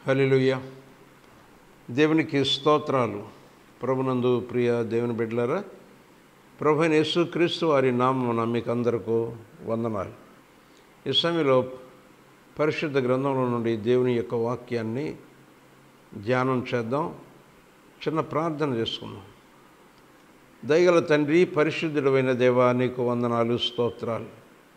హల్లెలూయా దేవునికి స్తోత్రాలు ప్రభునందు ప్రియ దేవుని బిడ్డలారా ప్రభు అయిన యేసుక్రీస్తు వారి నామమున మీకు అందరకు వందనాలు ఈ సమయంలో పరిశుద్ధ గ్రంథంలో నుండి దేవుని యొక్క వాక్యాన్ని ధ్యానం చేద్దాం చిన్న ప్రార్థన చేసుకుందాం దయగల తండ్రి పరిశుద్ధుడమైన దేవా నీకు వందనాలు స్తోత్రాలు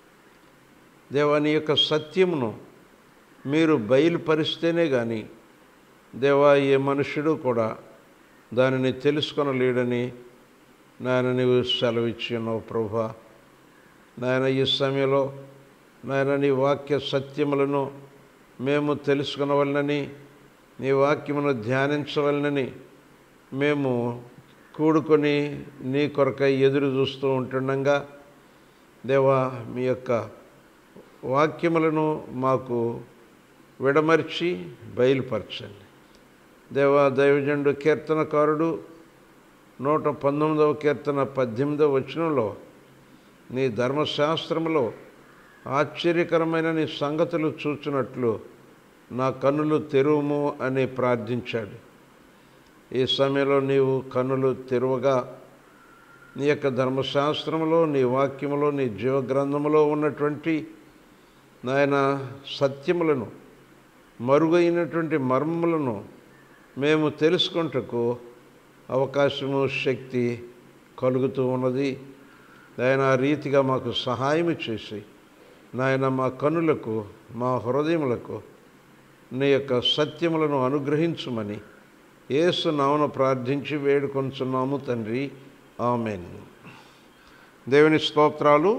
దేవా నీ యొక్క సత్యమును మీరు బయలుపరిస్తేనే కానీ దేవా ఏ మనుషుడు కూడా దానిని తెలుసుకొనలేడని నాయన నీవు సెలవిచ్చి ఉన్నావు ప్రభా నాయన ఈ సమయంలో నాయన నీ వాక్య సత్యములను మేము తెలుసుకునవలనని నీ వాక్యమును ధ్యానించవలనని మేము కూడుకొని నీ కొరకై ఎదురు చూస్తూ ఉంటుండగా దేవా మీ యొక్క వాక్యములను మాకు విడమర్చి బయలుపరచండి దేవా దైవజనుడు కీర్తనకారుడు నూట పంతొమ్మిదవ కీర్తన పద్దెనిమిదవ వచనంలో నీ ధర్మశాస్త్రములో ఆశ్చర్యకరమైన నీ సంగతులు చూచినట్లు నా కన్నులు తెరువుము అని ప్రార్థించాడు ఈ సమయంలో నీవు కన్నులు తెరువగా నీ యొక్క ధర్మశాస్త్రములో నీ వాక్యములో నీ జీవగ్రంథములో ఉన్నటువంటి నాయన సత్యములను మరుగైనటువంటి మర్మములను మేము తెలుసుకుంటకు అవకాశము శక్తి కలుగుతూ ఉన్నది ఆయన ఆ రీతిగా మాకు సహాయం చేసి నాయన మా కనులకు మా హృదయములకు నీ యొక్క సత్యములను అనుగ్రహించుమని యేసు నామన ప్రార్థించి వేడుకొంచున్నాము తండ్రి ఆమెన్ దేవుని స్తోత్రాలు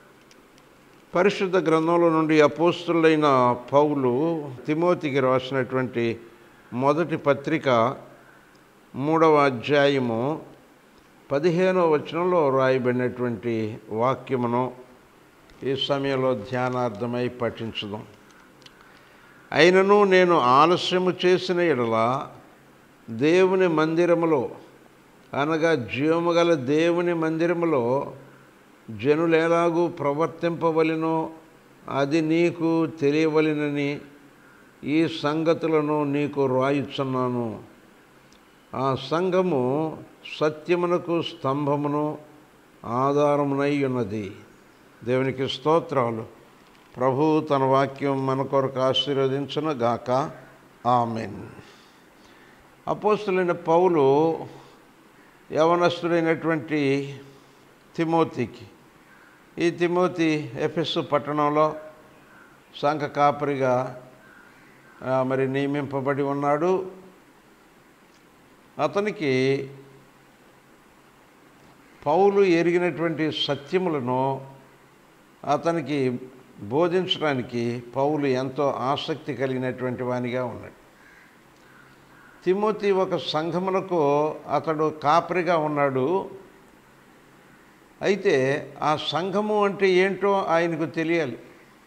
పరిశుద్ధ గ్రంథంలో నుండి అపోస్తులైన పౌలు తిమోతికి రాసినటువంటి మొదటి పత్రిక మూడవ అధ్యాయము పదిహేనవ వచనంలో రాయబడినటువంటి వాక్యమును ఈ సమయంలో ధ్యానార్థమై పఠించుదాం అయినను నేను ఆలస్యము చేసిన ఎడల దేవుని మందిరములో అనగా జీవము గల దేవుని మందిరములో జనులు ఎలాగూ ప్రవర్తింపవలెనో అది నీకు తెలియవలెనని ఈ సంగతులను నీకు రాయుచున్నాను ఆ సంఘము సత్యమునకు స్తంభమును ఆధారమునై ఉన్నది దేవునికి స్తోత్రాలు ప్రభు తన వాక్యం మన కొరకు ఆశీర్వదించును గాక ఆమెన్ అపోస్తులైన పౌలు యవనస్తుడైనటువంటి తిమోతికి ఈ తిమోతి ఎఫెస్ పట్టణంలో సంఘ కాపరిగా మరి నియమింపబడి ఉన్నాడు అతనికి పౌలు ఎరిగినటువంటి సత్యములను అతనికి బోధించడానికి పౌలు ఎంతో ఆసక్తి కలిగినటువంటి వానిగా ఉన్నాడు తిమోతి ఒక సంఘమునకు అతడు కాపరిగా ఉన్నాడు అయితే ఆ సంఘము అంటే ఏంటో ఆయనకు తెలియాలి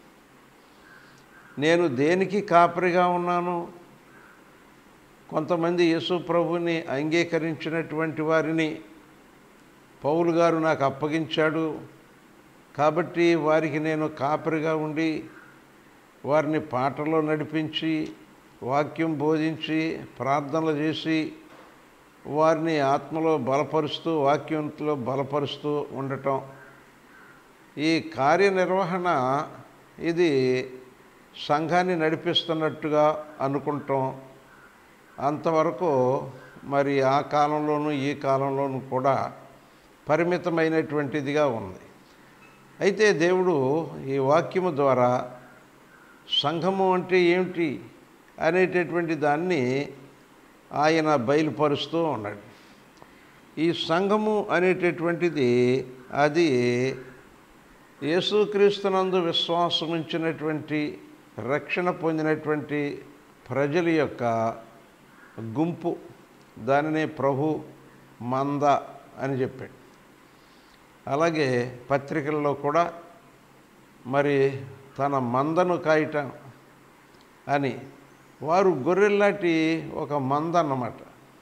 నేను దేనికి కాపరిగా ఉన్నాను కొంతమంది యేసు ప్రభుని అంగీకరించినటువంటి వారిని పౌలు గారు నాకు అప్పగించాడు కాబట్టి వారికి నేను కాపరిగా ఉండి వారిని పాటలో నడిపించి వాక్యం బోధించి ప్రార్థనలు చేసి వారిని ఆత్మలో బలపరుస్తూ వాక్యంలో బలపరుస్తూ ఉండటం ఈ కార్యనిర్వహణ ఇది సంఘాన్ని నడిపిస్తున్నట్టుగా అనుకుంటాం అంతవరకు మరి ఆ కాలంలోనూ ఈ కాలంలోనూ కూడా పరిమితమైనటువంటిదిగా ఉంది అయితే దేవుడు ఈ వాక్యము ద్వారా సంఘము అంటే ఏమిటి అనేటటువంటి దాన్ని ఆయన బయలుపరుస్తూ ఉన్నాడు ఈ సంఘము అనేటటువంటిది అది యేసుక్రీస్తునందు విశ్వాసం ఉంచినటువంటి రక్షణ పొందినటువంటి ప్రజల యొక్క గుంపు దానినే ప్రభు మంద అని చెప్పాడు అలాగే పత్రికల్లో కూడా మరి తన మందను కాయటం అని వారు గొర్రెల్లాంటి ఒక మంద అన్నమాట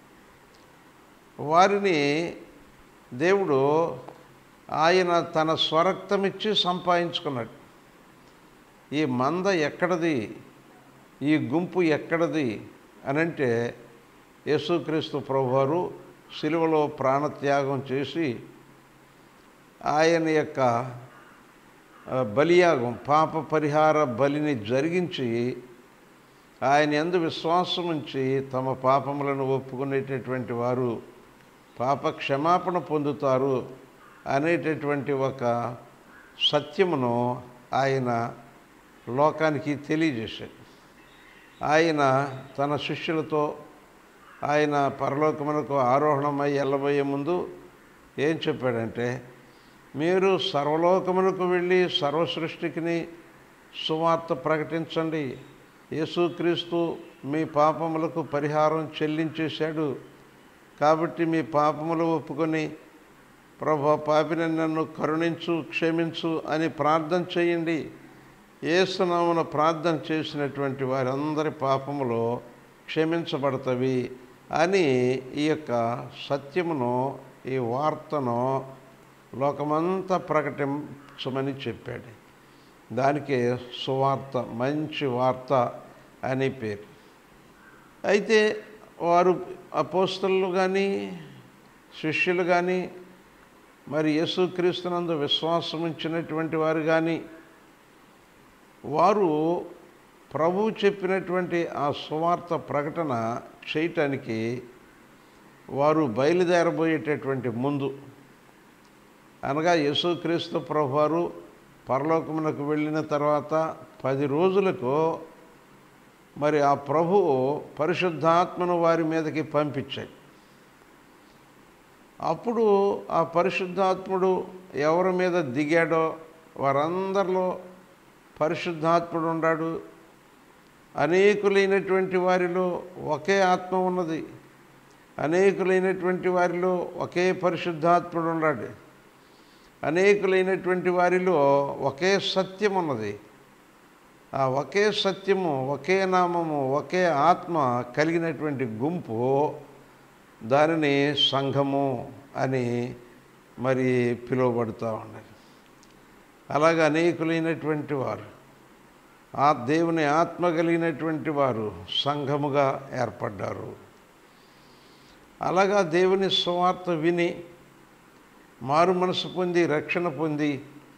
వారిని దేవుడు ఆయన తన స్వరక్తమిచ్చి సంపాదించుకున్నాడు ఈ మంద ఎక్కడది ఈ గుంపు ఎక్కడది అనంటే యేసుక్రీస్తు ప్రభువారు సిలువలో ప్రాణత్యాగం చేసి ఆయన యొక్క ఆ, బలియాగం పాప పరిహార బలిని జరిగించి ఆయన ఎందు విశ్వాసం ఉంచి తమ పాపములను ఒప్పుకునేటటువంటి వారు పాప క్షమాపణ పొందుతారు అనేటటువంటి ఒక సత్యమును ఆయన లోకానికి తెలియజేశాడు ఆయన తన శిష్యులతో ఆయన పరలోకమునకు ఆరోహణమై వెళ్ళబోయే ముందు ఏం చెప్పాడంటే మీరు సర్వలోకమునకు వెళ్ళి సర్వ సృష్టికిని సువార్త ప్రకటించండి యేసుక్రీస్తు మీ పాపములకు పరిహారం చెల్లించేశాడు కాబట్టి మీ పాపములు ఒప్పుకొని ప్రభు పాపిని నన్ను కరుణించు క్షమించు అని ప్రార్థన చేయండి ఏసునామన ప్రార్థన చేసినటువంటి వారందరి పాపములు క్షమించబడతవి అని ఈ యొక్క సత్యమును ఈ వార్తను లోకమంతా ప్రకటించమని చెప్పాడు దానికి సువార్త మంచి వార్త అని పేరు అయితే వారు అపోస్తలు కానీ శిష్యులు కానీ మరి యేసుక్రీస్తునందు విశ్వాసం ఉంచినటువంటి వారు కానీ వారు ప్రభువు చెప్పినటువంటి ఆ సువార్త ప్రకటన చేయటానికి వారు బయలుదేరబోయేటటువంటి ముందు అనగా యేసుక్రీస్తు ప్రభువారు పరలోకమునకు వెళ్ళిన తర్వాత పది రోజులకు మరి ఆ ప్రభువు పరిశుద్ధాత్మను వారి మీదకి పంపించాడు అప్పుడు ఆ పరిశుద్ధాత్ముడు ఎవరి మీద దిగాడో వారందరిలో పరిశుద్ధాత్ముడు ఉన్నాడు అనేకులైనటువంటి వారిలో ఒకే ఆత్మ ఉన్నది అనేకులైనటువంటి వారిలో ఒకే పరిశుద్ధాత్ముడు ఉన్నాడు అనేకులైనటువంటి వారిలో ఒకే సత్యం ఉన్నది ఆ ఒకే సత్యము ఒకే నామము ఒకే ఆత్మ కలిగినటువంటి గుంపు దానిని సంఘము అని మరి పిలువబడుతూ ఉన్నది అలాగే అనేకులైనటువంటి వారు ఆ దేవుని ఆత్మ కలిగినటువంటి వారు సంఘముగా ఏర్పడ్డారు అలాగా దేవుని సువార్త విని మారు మనసు పొంది రక్షణ పొంది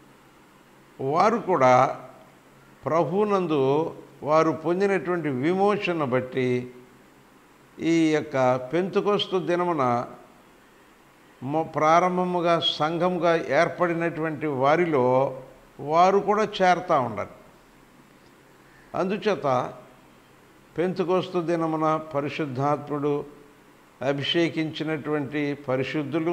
వారు కూడా ప్రభునందు వారు పొందినటువంటి విమోచన బట్టి ఈ యొక్క పెంతుకొస్తు దినమున మొ- ప్రారంభముగా సంఘముగా ఏర్పడినటువంటి వారిలో వారు కూడా చేరుతూ ఉండాలి అందుచేత పెంతుకొస్తు దినమున పరిశుద్ధాత్ముడు అభిషేకించినటువంటి పరిశుద్ధులు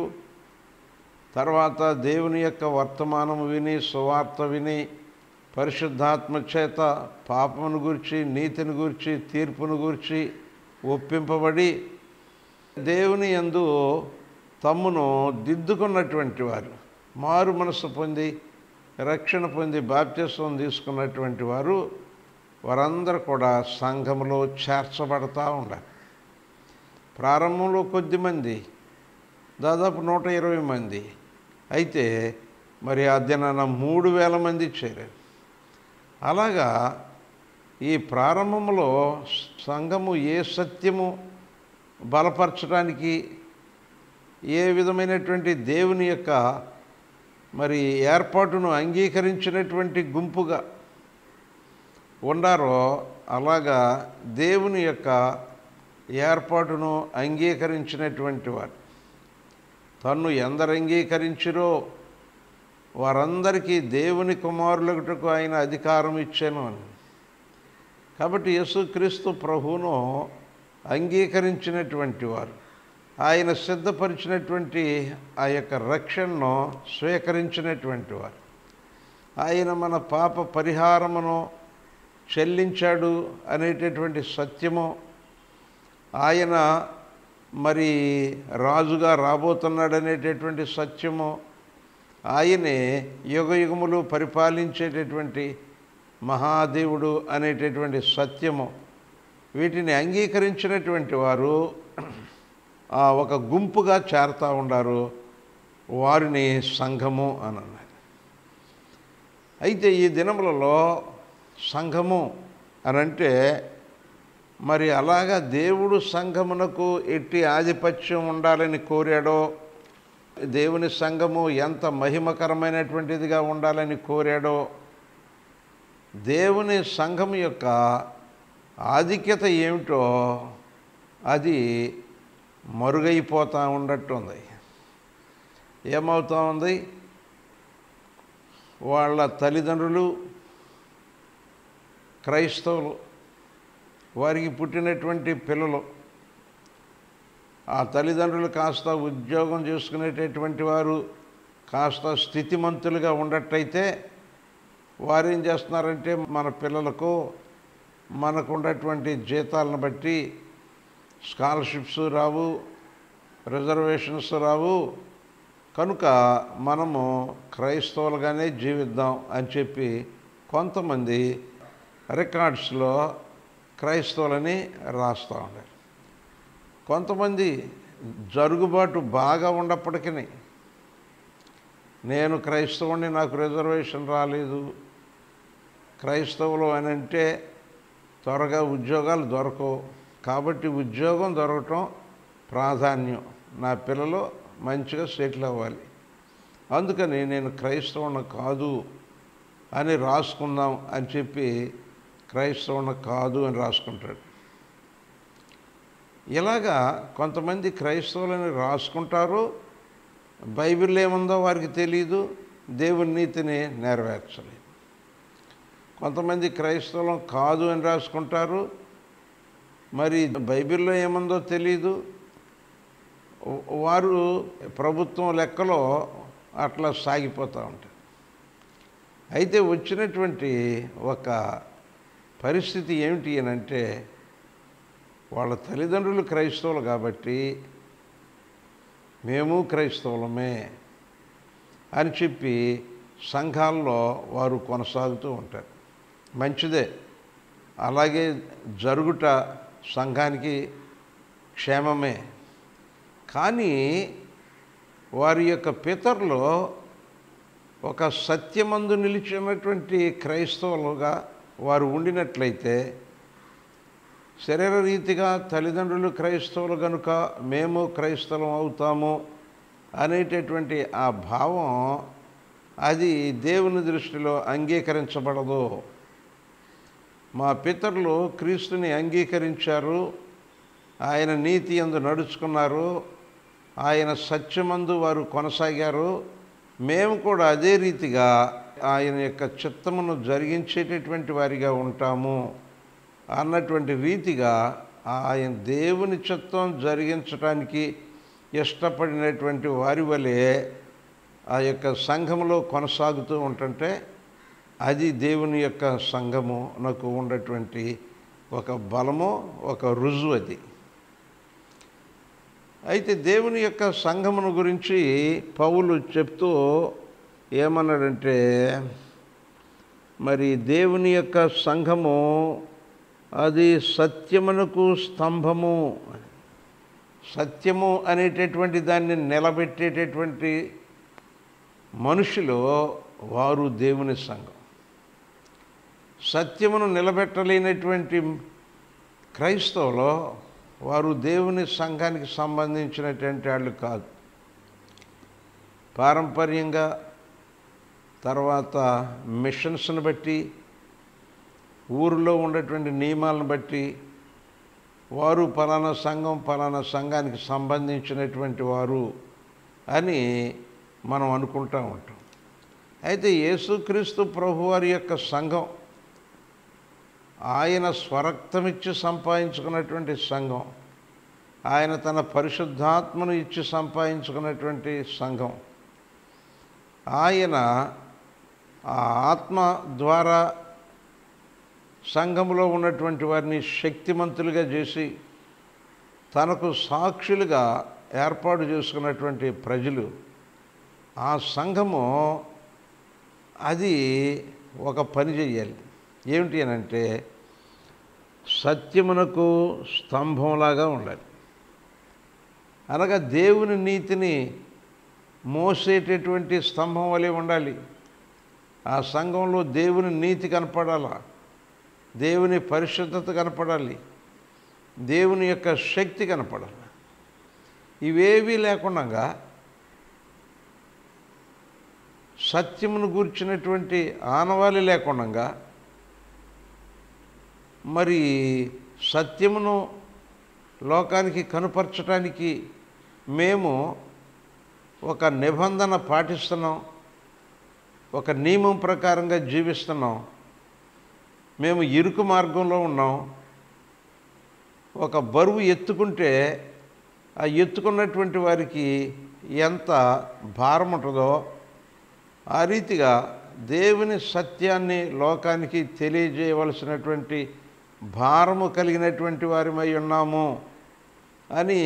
తర్వాత దేవుని యొక్క వర్తమానము విని సువార్త విని పరిశుద్ధాత్మ చేత పాపమును గురించి నీతిని గురించి తీర్పును గురించి ఒప్పింపబడి దేవుని యందు తమ్మును దిద్దుకున్నటువంటి వారు మారు మనసు పొంది రక్షణ పొంది బాప్తిస్వం తీసుకున్నటువంటి వారు వారందరూ కూడా సంఘములో చేర్చబడతా ఉండాలి ప్రారంభంలో కొద్ది మంది దాదాపు నూట ఇరవై మంది అయితే మరి ఆ దినాన మూడు వేల మంది చేరారు అలాగా ఈ ప్రారంభంలో సంఘము ఏ సత్యము బలపరచడానికి ఏ విధమైనటువంటి దేవుని యొక్క మరి ఏర్పాటును అంగీకరించినటువంటి గుంపుగా ఉండారో అలాగా దేవుని యొక్క ఏర్పాటును అంగీకరించినటువంటి వారు తన్ను ఎందరు అంగీకరించిరో వారందరికీ దేవుని కుమారులకుటకు ఆయన అధికారం ఇచ్చాను అని కాబట్టి యేసుక్రీస్తు ప్రభువును అంగీకరించినటువంటి వారు ఆయన సిద్ధపరిచినటువంటి ఆ యొక్క రక్షణను స్వీకరించినటువంటి వారు ఆయన మన పాప పరిహారమును చెల్లించాడు అనేటటువంటి సత్యము ఆయన మరి రాజుగా రాబోతున్నాడు అనేటటువంటి సత్యము ఆయనే యుగ యుగములు పరిపాలించేటటువంటి మహాదేవుడు అనేటటువంటి సత్యము వీటిని అంగీకరించినటువంటి వారు ఆ ఒక గుంపుగా చేరుతూ ఉండారు వారిని సంఘము అని అన్నారు అయితే ఈ దినములలో సంఘము అని అంటే మరి అలాగా దేవుడు సంఘమునకు ఎట్టి ఆధిపత్యం ఉండాలని కోరాడో దేవుని సంఘము ఎంత మహిమకరమైనటువంటిదిగా ఉండాలని కోరాడో దేవుని సంఘం యొక్క ఆధిక్యత ఏమిటో అది మరుగైపోతూ ఉండట్టుంది ఏమవుతా ఉంది వాళ్ళ తల్లిదండ్రులు క్రైస్తవులు వారికి పుట్టినటువంటి పిల్లలు ఆ తల్లిదండ్రులు కాస్త ఉద్యోగం చేసుకునేటటువంటి వారు కాస్త స్థితిమంతులుగా ఉండట్టయితే వారు ఏం చేస్తున్నారంటే మన పిల్లలకు మనకు ఉన్నటువంటి జీతాలను బట్టి స్కాలర్షిప్స్ రావు రిజర్వేషన్స్ రావు కనుక మనము క్రైస్తవులుగానే జీవిద్దాం అని చెప్పి కొంతమంది రికార్డ్స్లో క్రైస్తవులని రాస్తూ ఉన్నారు కొంతమంది జరుగుబాటు బాగా ఉన్నప్పటికీ నేను క్రైస్తవుని నాకు రిజర్వేషన్ రాలేదు క్రైస్తవులు అని అంటే త్వరగా ఉద్యోగాలు దొరకవు కాబట్టి ఉద్యోగం దొరకటం ప్రాధాన్యం నా పిల్లలు మంచిగా సెటిల్ అవ్వాలి అందుకని నేను క్రైస్తవుని కాదు అని రాసుకుందాం అని చెప్పి క్రైస్తవుని కాదు అని రాసుకుంటాడు ఇలాగా కొంతమంది క్రైస్తవులని రాసుకుంటారు బైబిల్ ఏముందో వారికి తెలియదు దేవుని నీతిని నెరవేర్చలేదు కొంతమంది క్రైస్తవం కాదు అని రాసుకుంటారు మరి బైబిల్లో ఏముందో తెలియదు వారు ప్రభుత్వం లెక్కలో అట్లా సాగిపోతూ ఉంటారు అయితే వచ్చినటువంటి ఒక పరిస్థితి ఏమిటి అని అంటే వాళ్ళ తల్లిదండ్రులు క్రైస్తవులు కాబట్టి మేము క్రైస్తవులమే అని చెప్పి సంఘాల్లో వారు కొనసాగుతూ ఉంటారు మంచిదే అలాగే జరుగుట సంఘానికి క్షేమమే కానీ వారి యొక్క పితరులు ఒక సత్యమందు నిలిచినటువంటి క్రైస్తవులుగా వారు ఉండినట్లయితే శరీర రీతిగా తల్లిదండ్రులు క్రైస్తవులు కనుక మేము క్రైస్తవం అవుతాము అనేటటువంటి ఆ భావం అది దేవుని దృష్టిలో అంగీకరించబడదు మా పితరులు క్రీస్తుని అంగీకరించారు ఆయన నీతి అందు నడుచుకున్నారు ఆయన సత్యమందు వారు కొనసాగారు మేము కూడా అదే రీతిగా ఆయన యొక్క చిత్తమును జరిగించేటటువంటి వారిగా ఉంటాము అన్నటువంటి రీతిగా ఆయన దేవుని చిత్తం జరిగించడానికి ఇష్టపడినటువంటి వారి వలె ఆ యొక్క సంఘములో కొనసాగుతూ ఉంటుంటే అది దేవుని యొక్క సంఘము నాకు ఉన్నటువంటి ఒక బలము ఒక రుజువు అది అయితే దేవుని యొక్క సంఘమును గురించి పౌలు చెప్తూ ఏమన్నాడంటే మరి దేవుని యొక్క సంఘము అది సత్యమునకు స్తంభము సత్యము అనేటటువంటి దాన్ని నిలబెట్టేటటువంటి మనుషులు వారు దేవుని సంఘం సత్యమును నిలబెట్టలేనటువంటి క్రైస్తవులు వారు దేవుని సంఘానికి సంబంధించినటువంటి వాళ్ళు కాదు పారంపర్యంగా తర్వాత మిషన్స్ని బట్టి ఊరిలో ఉండేటువంటి నియమాలను బట్టి వారు ఫలానా సంఘం ఫలానా సంఘానికి సంబంధించినటువంటి వారు అని మనం అనుకుంటూ ఉంటాం అయితే యేసుక్రీస్తు ప్రభువారి యొక్క సంఘం ఆయన స్వరక్తమిచ్చి సంపాదించుకున్నటువంటి సంఘం ఆయన తన పరిశుద్ధాత్మను ఇచ్చి సంపాదించుకున్నటువంటి సంఘం ఆయన ఆ ఆత్మ ద్వారా సంఘంలో ఉన్నటువంటి వారిని శక్తిమంతులుగా చేసి తనకు సాక్షులుగా ఏర్పాటు చేసుకున్నటువంటి ప్రజలు ఆ సంఘము అది ఒక పని చేయాలి ఏమిటి అని అంటే సత్యమునకు స్తంభంలాగా ఉండాలి అనగా దేవుని నీతిని మోసేటటువంటి స్తంభం వలె ఉండాలి ఆ సంఘంలో దేవుని నీతి కనపడాలా దేవుని పరిశుద్ధత కనపడాలి దేవుని యొక్క శక్తి కనపడాలి ఇవేవీ లేకుండా సత్యమును గూర్చినటువంటి ఆనవాళి లేకుండా మరి సత్యమును లోకానికి కనుపరచడానికి మేము ఒక నిబంధన పాటిస్తున్నాం ఒక నియమం ప్రకారంగా జీవిస్తున్నాం మేము ఇరుకు మార్గంలో ఉన్నాం ఒక బరువు ఎత్తుకుంటే ఆ ఎత్తుకున్నటువంటి వారికి ఎంత భారం ఉంటుందో ఆ రీతిగా దేవుని సత్యాన్ని లోకానికి తెలియజేయవలసినటువంటి భారము కలిగినటువంటి వారిమై ఉన్నాము అని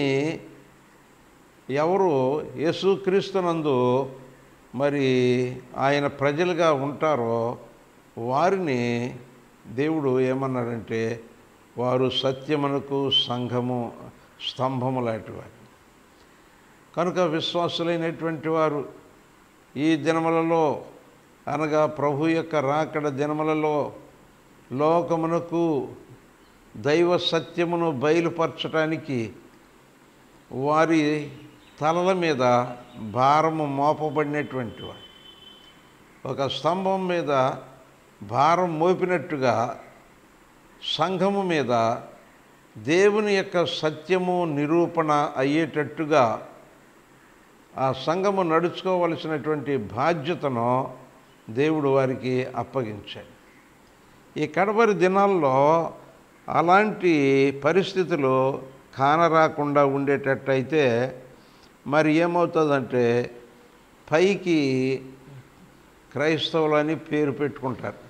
ఎవరు యేసుక్రీస్తునందు మరి ఆయన ప్రజలుగా ఉంటారో వారిని దేవుడు ఏమన్నాడంటే వారు సత్యమునకు సంఘము స్తంభము లాంటి వారు కనుక విశ్వాసులైనటువంటి వారు ఈ దినములలో అనగా ప్రభు యొక్క రాకడ దినములలో లోకమునకు దైవ సత్యమును బయలుపరచడానికి వారి తలల మీద భారము మోపబడినటువంటి వాడు ఒక స్తంభం మీద భారం మోపినట్టుగా సంఘము మీద దేవుని యొక్క సత్యము నిరూపణ అయ్యేటట్టుగా ఆ సంఘము నడుచుకోవలసినటువంటి బాధ్యతను దేవుడు వారికి అప్పగించాడు ఈ కడవరి దినాల్లో అలాంటి పరిస్థితులు కానరాకుండా ఉండేటట్టయితే మరి ఏమవుతుందంటే పైకి క్రైస్తవులని పేరు పెట్టుకుంటారు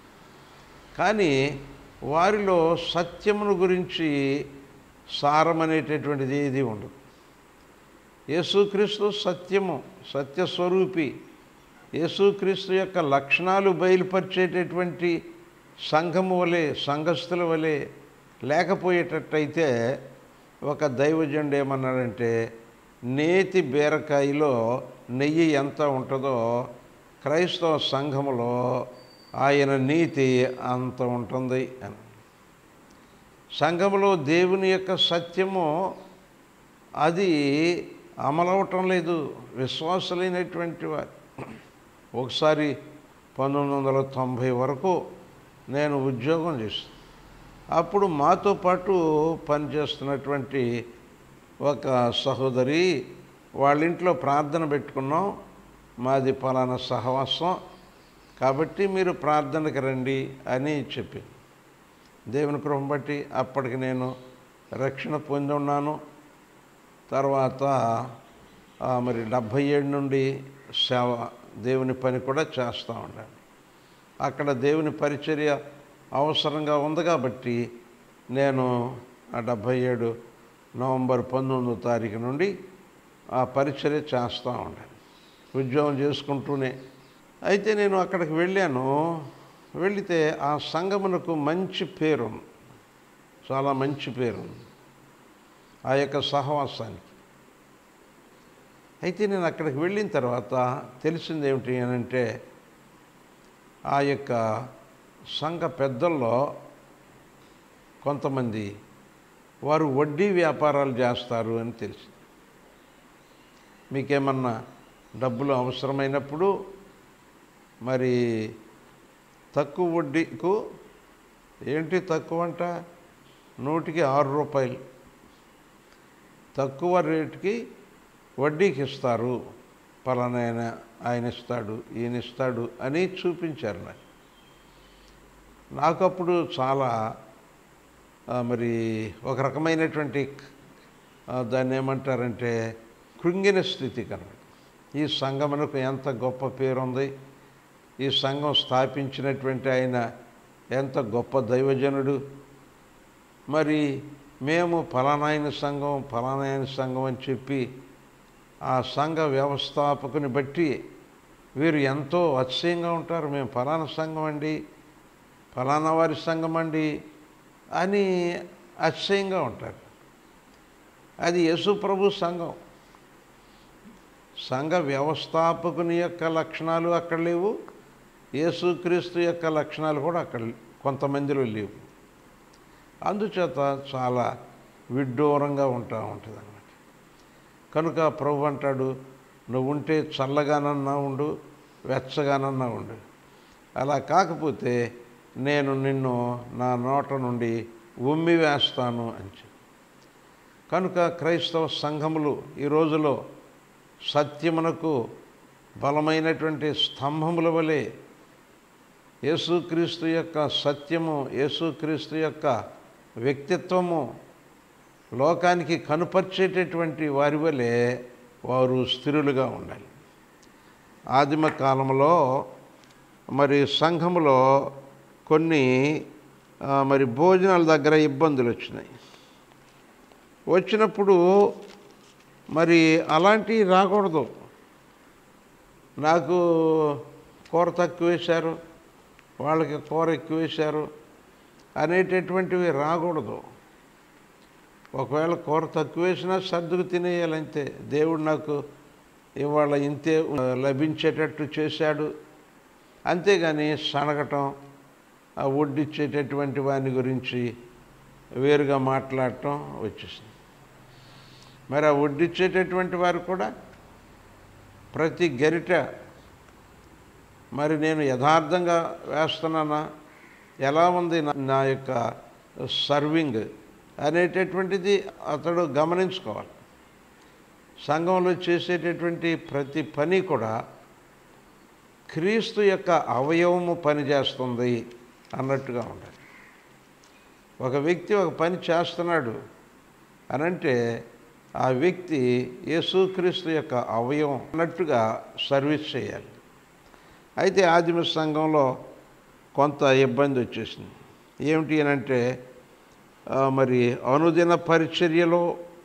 కానీ వారిలో సత్యమును గురించి సారం అనేటటువంటిది ఏది ఉండదు యేసుక్రీస్తు సత్యము సత్యస్వరూపి యేసుక్రీస్తు యొక్క లక్షణాలు బయలుపరిచేటటువంటి సంఘము వలె సంఘస్థుల వలె లేకపోయేటట్టయితే ఒక దైవజనుడు ఏమన్నాడంటే నేతి బీరకాయలో నెయ్యి ఎంత ఉంటుందో క్రైస్తవ సంఘములో ఆయన నీతి అంత ఉంటుంది అని సంఘములో దేవుని యొక్క సత్యము అది అమలవటం లేదు విశ్వాసులైనటువంటి వారు ఒకసారి పంతొమ్మిది వందల తొంభై వరకు నేను ఉద్యోగం చేస్తాను అప్పుడు మాతో పాటు పనిచేస్తున్నటువంటి ఒక సహోదరి వాళ్ళ ఇంట్లో ప్రార్థన పెట్టుకున్నాం మాది పలానా సహవాసం కాబట్టి మీరు ప్రార్థనకి రండి అని చెప్పింది దేవుని కృపను బట్టి అప్పటికి నేను రక్షణ పొంది ఉన్నాను తర్వాత ఆ, మరి డెబ్భై ఏడు నుండి సేవ దేవుని పని కూడా చేస్తూ ఉన్నాను అక్కడ దేవుని పరిచర్య అవసరంగా ఉంది కాబట్టి నేను ఆ డెబ్భై ఏడు నవంబర్ పంతొమ్మిదో తారీఖు నుండి ఆ పరిచర్య చేస్తూ ఉన్నాను ఉద్యోగం చేసుకుంటూనే అయితే నేను అక్కడికి వెళ్ళాను వెళితే ఆ సంఘమునకు మంచి పేరు ఉంది. చాలా మంచి పేరు ఉంది. ఆ యొక్క సహవాసానికి అయితే నేను అక్కడికి వెళ్ళిన తర్వాత తెలిసింది ఏమిటి అని అంటే ఆ యొక్క సంఘ పెద్దల్లో కొంతమంది వారు వడ్డీ వ్యాపారాలు చేస్తారు అని తెలిసింది మీకేమన్నా డబ్బులు అవసరమైనప్పుడు మరి తక్కువ వడ్డీకు ఏంటి తక్కువ అంట నూటికి ఆరు రూపాయలు తక్కువ రేటుకి వడ్డీకి ఇస్తారు పలానా ఆయన ఆయన ఇస్తాడు ఈయన ఇస్తాడు అని చూపించారు నాకు నాకు అప్పుడు చాలా ఆ, మరి ఒక రకమైనటువంటి ఆ, దాన్ని ఏమంటారంటే కృంగిన స్థితి కనుక ఈ సంఘమునకు ఎంత గొప్ప పేరు ఉంది ఈ సంఘం స్థాపించినటువంటి ఆయన ఎంత గొప్ప దైవజనుడు మరి మేము ఫలానాయన సంఘం ఫలానాయన సంఘం అని చెప్పి ఆ సంఘ వ్యవస్థాపకుని బట్టి వీరు ఎంతో అతిశయంగా ఉంటారు మేము ఫలానా సంఘం అండి ఫలానా వారి సంఘం అండి అని అతిశయంగా ఉంటారు అది యేసు ప్రభు సంఘం సంఘ వ్యవస్థాపకుని యొక్క లక్షణాలు అక్కడ లేవు యేసుక్రీస్తు యొక్క లక్షణాలు కూడా అక్కడ కొంతమందిలో లేవు అందుచేత చాలా విడ్డూరంగా ఉంటా ఉంటుంది అన్నమాట కనుక ప్రభు అంటాడు నువ్వు ఉంటే చల్లగానన్నా ఉండు వెచ్చగానన్నా ఉండు అలా కాకపోతే నేను నిన్ను నా నోట నుండి ఉమ్మి వేస్తాను అని చెప్పి కనుక క్రైస్తవ సంఘములు ఈ రోజులో సత్యమునకు బలమైనటువంటి స్తంభముల వలె యేసుక్రీస్తు యొక్క సత్యము యేసుక్రీస్తు యొక్క వ్యక్తిత్వము లోకానికి కనుపరిచేటటువంటి వారి వలె వారు స్థిరులుగా ఉండాలి ఆదిమ కాలంలో మరి సంఘములో కొన్ని ఆ, మరి భోజనాల దగ్గర ఇబ్బందులు వచ్చినాయి వచ్చినప్పుడు మరి అలాంటివి రాకూడదు నాకు కూర తక్కువ వేశారు వాళ్ళకి కూర ఎక్కువ వేశారు అనేటటువంటివి రాకూడదు ఒకవేళ కూర తక్కువ వేసినా సర్దుకు తినేయాలంతే దేవుడు నాకు ఇవాళ ఇంతే లభించేటట్టు చేశాడు అంతేగాని సనగటం ఆ వడ్డిచ్చేటటువంటి వాని గురించి వేరుగా మాట్లాడటం వచ్చేసింది మరి ఆ వడ్డిచ్చేటటువంటి వారు కూడా ప్రతి గరిట మరి నేను యథార్థంగా వేస్తున్నానా ఎలా ఉంది నా- నా యొక్క సర్వింగ్ అనేటటువంటిది అతడు గమనించుకోవాలి సంఘంలో చేసేటటువంటి ప్రతి పని కూడా క్రీస్తు యొక్క అవయవము పనిచేస్తుంది అన్నట్టుగా ఉండాలి ఒక వ్యక్తి ఒక పని చేస్తున్నాడు అనంటే ఆ వ్యక్తి యేసుక్రీస్తు యొక్క అవయవం అన్నట్టుగా సర్వీస్ చేయాలి అయితే ఆదిమ సంఘంలో కొంత ఇబ్బంది వచ్చేసింది ఏమిటి అని అంటే ఆ, మరి అనుదిన పరిచర్యలో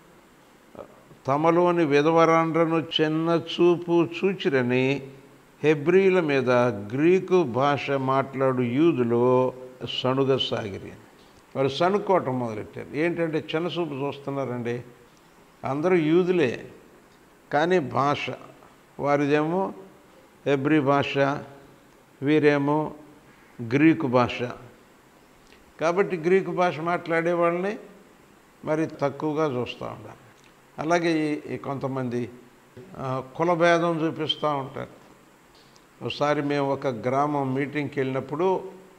తమలోని విధవరాండ్రను చిన్న చూపు చూచిరని హెబ్రీల మీద గ్రీకు భాష మాట్లాడు యూదులు సణుగసాగిరి వారు సణుక్కోవటం మొదలెట్టారు ఏంటంటే చిన్న చూపు చూస్తున్నారండి అందరూ యూదులే కానీ భాష వారిదేమో హెబ్రీ భాష వీరేమో గ్రీకు భాష కాబట్టి గ్రీకు భాష మాట్లాడే వాళ్ళని మరి తక్కువగా చూస్తూ ఉండాలి అలాగే ఈ- ఈ కొంతమంది ఆ, కులభేదం చూపిస్తూ ఉంటారు ఒకసారి మేము ఒక గ్రామం మీటింగ్కి వెళ్ళినప్పుడు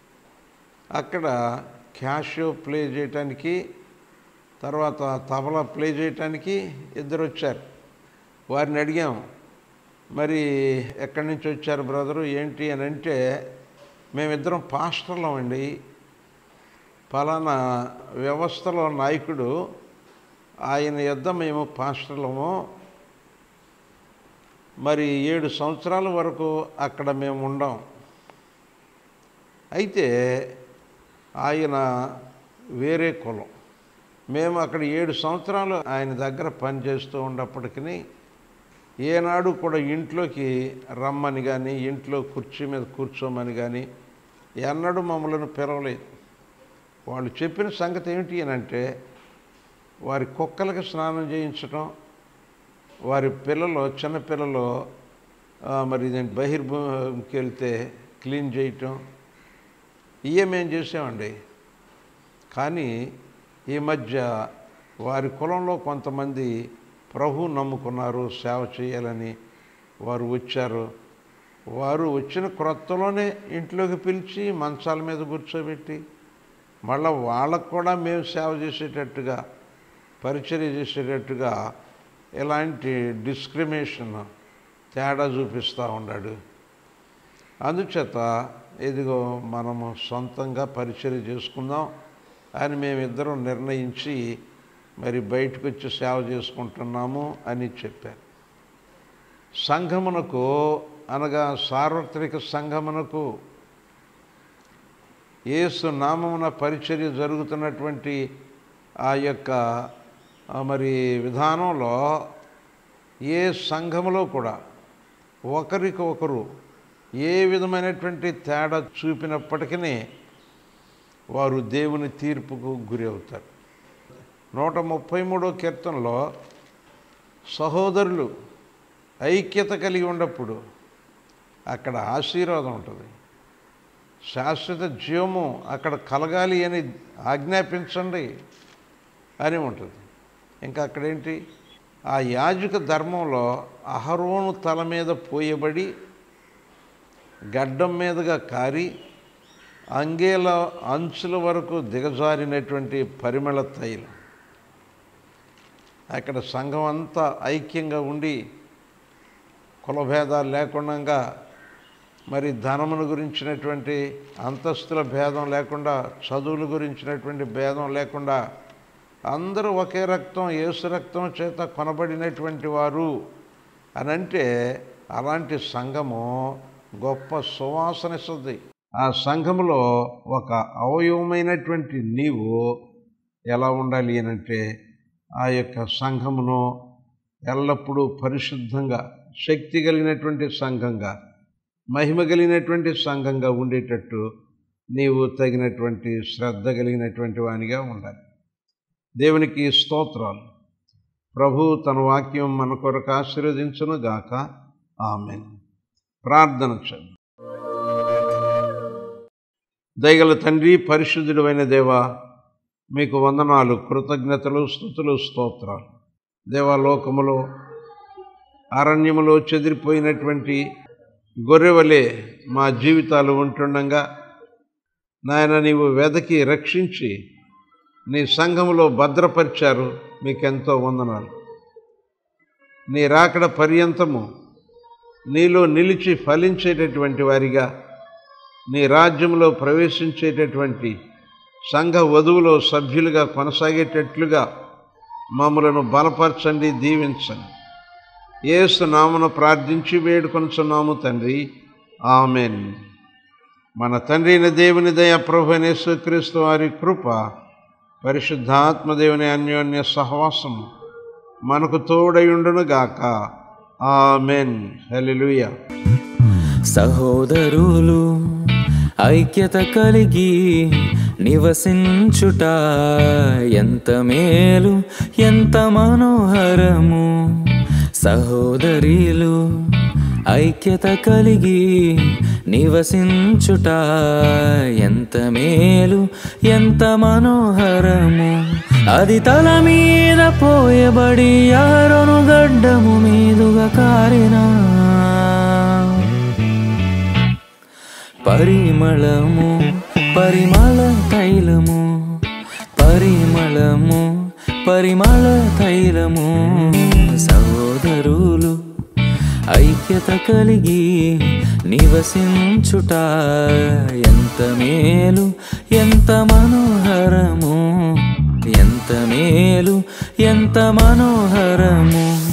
అక్కడ క్యాషియో ప్లే చేయటానికి తర్వాత తబలా ప్లే చేయటానికి ఇద్దరు వచ్చారు వారిని అడిగాం మరి ఎక్కడి నుంచి వచ్చారు బ్రదరు ఏంటి అని అంటే మేమిద్దరం పాస్టర్లం అండి పలానా వ్యవస్థలో నాయకుడు ఆయన యొద్ద మేము పాస్టర్లము మరి ఏడు సంవత్సరాల వరకు అక్కడ మేము ఉండం అయితే ఆయన వేరే కులం మేము అక్కడ ఏడు సంవత్సరాలు ఆయన దగ్గర పనిచేస్తూ ఉన్నప్పటికీ ఏనాడు కూడా ఇంట్లోకి రమ్మని కానీ ఇంట్లో కుర్చీ మీద కూర్చోమని కానీ ఎన్నడూ మమ్మల్ని పిలవలేదు వాళ్ళు చెప్పిన సంగతి ఏమిటి అని అంటే వారి కుక్కలకి స్నానం చేయించడం వారి పిల్లలు చిన్న పిల్లలు ఆ, మరి ఇదేంటి బహిర్భూమికి వెళ్తే క్లీన్ చేయటం ఇవే మేము చేసామండి కానీ ఈ మధ్య వారి కులంలో కొంతమంది ప్రభు నమ్ముకున్నారు సేవ చేయాలని వారు వచ్చారు వారు వచ్చిన క్రొత్తలోనే ఇంట్లోకి పిలిచి మంచాల మీద కూర్చోబెట్టి మళ్ళీ వాళ్ళకు కూడా మేము సేవ చేసేటట్టుగా పరిచర్య చేసేటట్టుగా ఇలాంటి డిస్క్రిమినేషన్ తేడా చూపిస్తూ ఉన్నాడు అందుచేత ఇదిగో మనము సొంతంగా పరిచర్య చేసుకుందాం అని మేమిద్దరం నిర్ణయించి మరి బయటకు వచ్చి సేవ చేసుకుంటున్నాము అని చెప్పారు సంఘమునకు అనగా సార్వత్రిక సంఘమునకు యేసు నామమున పరిచర్య జరుగుతున్నటువంటి ఆ యొక్క ఆ మరి విధానంలో ఏ సంఘములో కూడా ఒకరికి ఒకరు ఏ విధమైనటువంటి తేడా చూపినప్పటికీ వారు దేవుని తీర్పుకు గురి అవుతారు నూట ముప్పై మూడో కీర్తనలో సహోదరులు ఐక్యత కలిగి ఉన్నప్పుడు అక్కడ ఆశీర్వాదం ఉంటుంది శాశ్వత జీవము అక్కడ కలగాలి అని ఆజ్ఞాపించండి అని ఉంటుంది ఇంకా అక్కడేంటి ఆ యాజక ధర్మంలో అహరోను తల మీద పోయబడి గడ్డం మీదుగా కారి అంగేల అంచుల వరకు దిగజారినటువంటి పరిమళ తైలం అక్కడ సంఘం అంతా ఐక్యంగా ఉండి కులభేదాలు లేకుండా మరి ధనమును గురించినటువంటి అంతస్తుల భేదం లేకుండా చదువుల గురించినటువంటి భేదం లేకుండా అందరూ ఒకే రక్తం ఏసు రక్తం చేత కొనబడినటువంటి వారు అని అంటే అలాంటి సంఘము గొప్ప సువాసన ఇస్తుంది ఆ సంఘములో ఒక అవయవమైనటువంటి నీవు ఎలా ఉండాలి అని అంటే ఆ యొక్క సంఘమును ఎల్లప్పుడూ పరిశుద్ధంగా శక్తి కలిగినటువంటి సంఘంగా మహిమ కలిగినటువంటి సంఘంగా ఉండేటట్టు నీవు తగినటువంటి శ్రద్ధ కలిగినటువంటి వానిగా ఉండాలి దేవునికి స్తోత్రాలు ప్రభు తన వాక్యం మన కొరకు ఆశీర్వదించును గాక ఆమె ప్రార్థన చదువు దయగల తండ్రి పరిశుద్ధుడైన దేవా మీకు వందనాలు కృతజ్ఞతలు స్థుతులు స్తోత్రాలు దేవాలోకములో అరణ్యములో చెదిరిపోయినటువంటి గొర్రెవలే మా జీవితాలు ఉంటుండగా నాయన నీవు వెదకి రక్షించి నీ సంఘములో భద్రపరిచారు మీకెంతో వందనాలు నీ రాకడ పర్యంతము నీలో నిలిచి ఫలించేటటువంటి వారిగా నీ రాజ్యంలో ప్రవేశించేటటువంటి సంఘ వధువులో సభ్యులుగా కొనసాగేటట్లుగా మమ్మలను బలపరచండి దీవించండి ఏసు నామను ప్రార్థించి వేడుకొనుచున్నాము తండ్రి ఆమెన్ మన తండ్రి అయిన దేవుని దయ ప్రభు యేసుక్రీస్తు వారి కృప పరిశుద్ధాత్మదేవుని అన్యోన్య సహవాసము మనకు తోడయుండును గాక ఆమెన్ హల్లెలూయా సహోదరులు ఐక్యత కలిగి నివసించుట ఎంత మేలు ఎంత మనోహరము సహోదరులు ఐక్యత కలిగి నివసించుట ఎంత మేలు ఎంత మనోహరము అది తల మీద పోయబడి ఆరొను గడ్డము మీదుగా కారినా పరిమళము పరిమళ తైలము పరిమళము పరిమళ తైలము సహోదరులు ఐక్యత కలిగి నివసించుట ఎంత మేలు ఎంత మనోహరము ఎంత మేలు ఎంత మనోహరము